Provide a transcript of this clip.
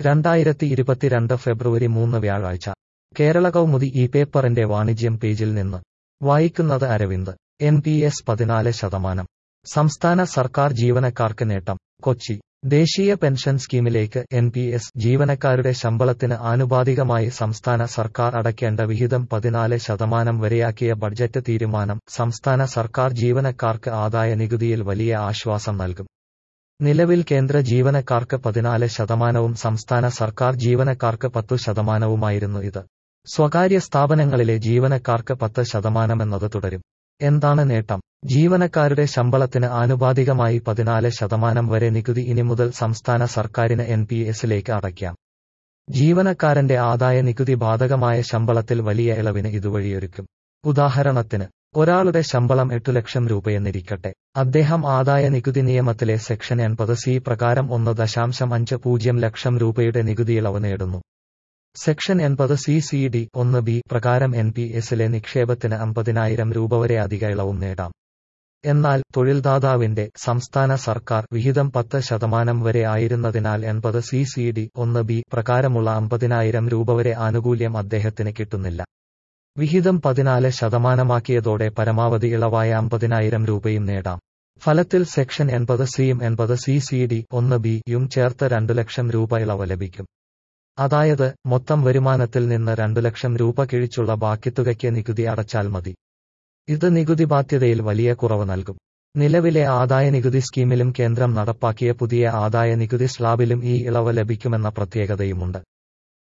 രണ്ടായിരത്തി ഇരുപത്തിരണ്ട് ഫെബ്രുവരി മൂന്ന് വ്യാഴാഴ്ച കേരള കൗമുദി ഈ പേപ്പറിന്റെ വാണിജ്യം പേജിൽ നിന്ന് വായിക്കുന്നത് അരവിന്ദ് എൻ പി എസ് പതിനാല് ശതമാനം സംസ്ഥാന സർക്കാർ ജീവനക്കാർക്ക് നേട്ടം കൊച്ചി ദേശീയ പെൻഷൻ സ്കീമിലേക്ക് എൻ പി എസ് ജീവനക്കാരുടെ ശമ്പളത്തിന് ആനുപാതികമായി സംസ്ഥാന സർക്കാർ അടയ്ക്കേണ്ട വിഹിതം പതിനാല് ശതമാനം വരെയാക്കിയ ബഡ്ജറ്റ് തീരുമാനം സംസ്ഥാന സർക്കാർ ജീവനക്കാർക്ക് ആദായ നികുതിയിൽ വലിയ ആശ്വാസം നൽകും നിലവിൽ കേന്ദ്ര ജീവനക്കാർക്ക് പതിനാല് ശതമാനവും സംസ്ഥാന സർക്കാർ ജീവനക്കാർക്ക് പത്തു ശതമാനവുമായിരുന്നു ഇത് സ്വകാര്യ സ്ഥാപനങ്ങളിലെ ജീവനക്കാർക്ക് പത്ത് ശതമാനമെന്നത് തുടരും എന്താണ് നേട്ടം ജീവനക്കാരുടെ ശമ്പളത്തിന് ആനുപാതികമായി പതിനാല് ശതമാനം വരെ നികുതി ഇനി മുതൽ സംസ്ഥാന സർക്കാരിന് എൻ പി എസിലേക്ക് അടയ്ക്കാം ജീവനക്കാരന്റെ ആദായ നികുതി ബാധകമായ ശമ്പളത്തിൽ വലിയ ഇളവിന് ഇതുവഴിയൊരുക്കും ഉദാഹരണത്തിന് ഒരാളുടെ ശമ്പളം എട്ടു ലക്ഷം രൂപയെന്നിരിക്കട്ടെ അദ്ദേഹം ആദായ നികുതി നിയമത്തിലെ സെക്ഷൻ എൺപത് സി പ്രകാരം ഒന്ന് ദശാംശം അഞ്ച് പൂജ്യം ലക്ഷം രൂപയുടെ നികുതി ഇളവ് നേടുന്നു സെക്ഷൻ എൺപത് സി സി ഡി ഒന്ന് ബി പ്രകാരം എൻ പി എസിലെ നിക്ഷേപത്തിന് അമ്പതിനായിരം രൂപ വരെ അധിക ഇളവും നേടാം എന്നാൽ തൊഴിൽദാതാവിന്റെ സംസ്ഥാന സർക്കാർ വിഹിതം പത്ത് ശതമാനം വരെ ആയിരുന്നതിനാൽ എൺപത് സി സി ഡി ഒന്ന് ബി പ്രകാരമുള്ള അമ്പതിനായിരം രൂപ വരെ ആനുകൂല്യം അദ്ദേഹത്തിന് കിട്ടുന്നില്ല വിഹിതം പതിനാല് ശതമാനമാക്കിയതോടെ പരമാവധി ഇളവായ അമ്പതിനായിരം രൂപയും നേടാം ഫലത്തിൽ സെക്ഷൻ എൺപത് സിയും എൺപത് സി സി ഡി ഒന്ന് ബി യും ചേർത്ത് രണ്ടു ലക്ഷം രൂപ ഇളവ് ലഭിക്കും അതായത് മൊത്തം വരുമാനത്തിൽ നിന്ന് രണ്ടു ലക്ഷം രൂപ കിഴിച്ചുള്ള ബാക്കിത്തുകയ്ക്ക് നികുതി അടച്ചാൽ മതി ഇത് നികുതി ബാധ്യതയിൽ വലിയ കുറവ് നൽകും നിലവിലെ ആദായ നികുതി സ്കീമിലും കേന്ദ്രം നടപ്പാക്കിയ പുതിയ ആദായ നികുതി സ്ലാബിലും ഈ ഇളവ് ലഭിക്കുമെന്ന പ്രത്യേകതയുമുണ്ട്